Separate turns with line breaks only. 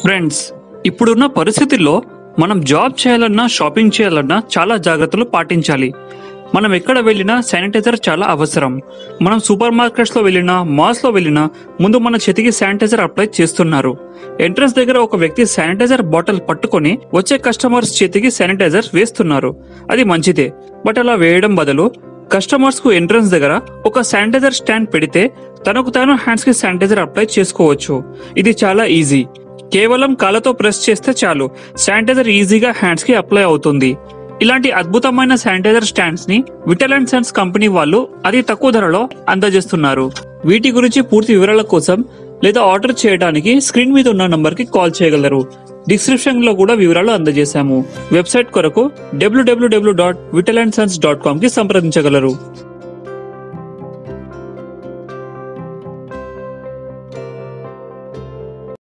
friends ఇప్పుడున్న పరిస్థితుల్లో మనం జాబ్ చేయాలన్నా షాపింగ్ చేయాలన్నా చాలా జాగ్రత్తలు పాటించాలి మనం ఎక్కడ వెళ్ళినా శానిటైజర్ చాలా అవసరం మనం సూపర్ మార్కెట్స్ లో వెళ్ళినా మాల్స్ లో వెళ్ళినా ముందు మన చేతికి శానిటైజర్ అప్లై చేస్తున్నారు ఎంట్రన్స్ దగ్గర ఒక వ్యక్తి శానిటైజర్ బాటిల్ పట్టుకొని వచ్చే కస్టమర్స్ చేతికి శానిటైజర్ వేస్తున్నారు అది మంచిదే బట్ అలా వేయడం బదులు కస్టమర్స్ కు ఎంట్రన్స్ దగ్గర ఒక శానిటైజర్ స్టాండ్ పెడితే తనకు తాను హ్యాండ్స్ కి శానిటైజర్ అప్లై చేసుకోవచ్చు ఇది చాలా ఈజీ కేవలం కాళ్ళతో ప్రెస్ చేస్తే చాలు శానిటైజర్ ఈజీగా హ్యాండ్స్ కి అప్లై అవుతుంది ఇలాంటి అద్భుతమైన శానిటైజర్ స్టాండ్స్ ని విటల్ అండ్ సన్స్ కంపెనీ వాళ్ళు అతి తక్కువ ధరలో అందజేస్తున్నారు వీటి గురించి పూర్తి వివరాల కోసం లేదా ఆర్డర్ చేయడానికి స్క్రీన్ మీద ఉన్న నంబర్ కి కాల్ చేయగలరు డిస్క్రిప్షన్ లో కూడా వివరాలు అందజేశాము వెబ్సైట్ కొరకు W W W dot Vittal and sons dot com కి సంప్రదించగలరు